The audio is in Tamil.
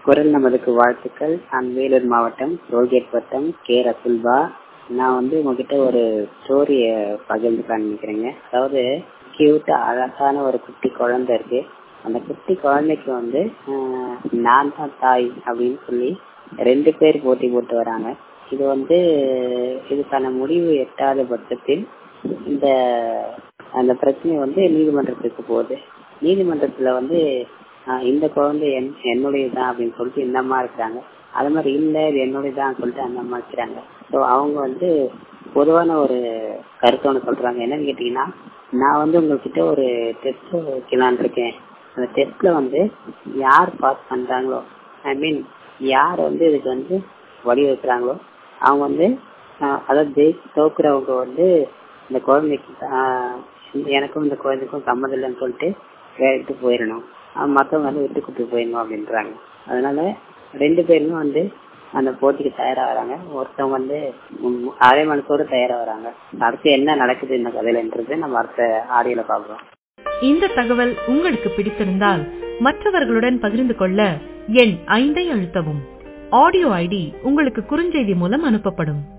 குரல் நமதுக்கு வாழ்த்துக்கள் நான் வேலூர் மாவட்டம் டோல்கேட் வட்டம் கே ரசுல்பா நான் வந்து உங்ககிட்ட ஒரு ஸ்டோரிய பகிர்ந்துக்கலாம்னு நினைக்கிறேங்க அதாவது கியூட்டா அழகான ஒரு குட்டி குழந்தை இருக்கு அந்த குட்டி குழந்தைக்கு வந்து ஆஹ், நான் தான் தாய் அப்படின்னு சொல்லி ரெண்டு பேர் போட்டி போட்டு வராங்க இது வந்து இதுக்கான முடிவு எட்டாத பட்சத்தில் இந்த அந்த பிரச்சனை வந்து நீதிமன்றத்துக்கு போகுது நீதிமன்றத்துல வந்து ஆஹ், இந்த குழந்தை என் என்னுடையதுதான் அப்படின்னு சொல்லிட்டு இந்த அம்மா இருக்கிறாங்க அது மாதிரி இல்ல இது என்னுடையதான் சொல்லிட்டு அந்த அம்மா இருக்கிறாங்க ஸோ அவங்க வந்து பொதுவான ஒரு கருத்து ஒன்று சொல்றாங்க என்னன்னு கேட்டீங்கன்னா நான் வந்து உங்ககிட்ட ஒரு டெஸ்ட் வைக்கலான் இருக்கேன் அந்த டெஸ்ட்ல வந்து யார் பாஸ் பண்றாங்களோ ஐ மீன் யார் வந்து இதுக்கு வந்து வழிவகுக்கிறாங்களோ அவங்க வந்து ஆஹ், அதாவது ஜெயிச்சு தோக்குறவங்க வந்து இந்த குழந்தைக்கு ஆஹ், எனக்கும் இந்த குழந்தைக்கும் சம்மதம் இல்லைன்னு சொல்லிட்டு வேலைக்கு போயிடணும் ஆஹ், மத்தவங்க வந்து விட்டு கொடுத்து போயிடணும் அப்படின்றாங்க அதனால ரெண்டு பேருமே வந்து அந்த போட்டிக்கு தயாரா வராங்க ஒருத்தவங்க வந்து உம், அரை மனசோட தயாரா வராங்க அடுத்து என்ன நடக்குது இந்த கதையிலன்றது நம்ம அடுத்த ஆடியோல பாக்குறோம் இந்த தகவல் உங்களுக்கு பிடித்திருந்தால் மற்றவர்களுடன் பகிர்ந்து கொள்ள எண் ஐந்தை அழுத்தவும் ஆடியோ ஐடி உங்களுக்கு குறுஞ்செய்தி மூலம் அனுப்பப்படும்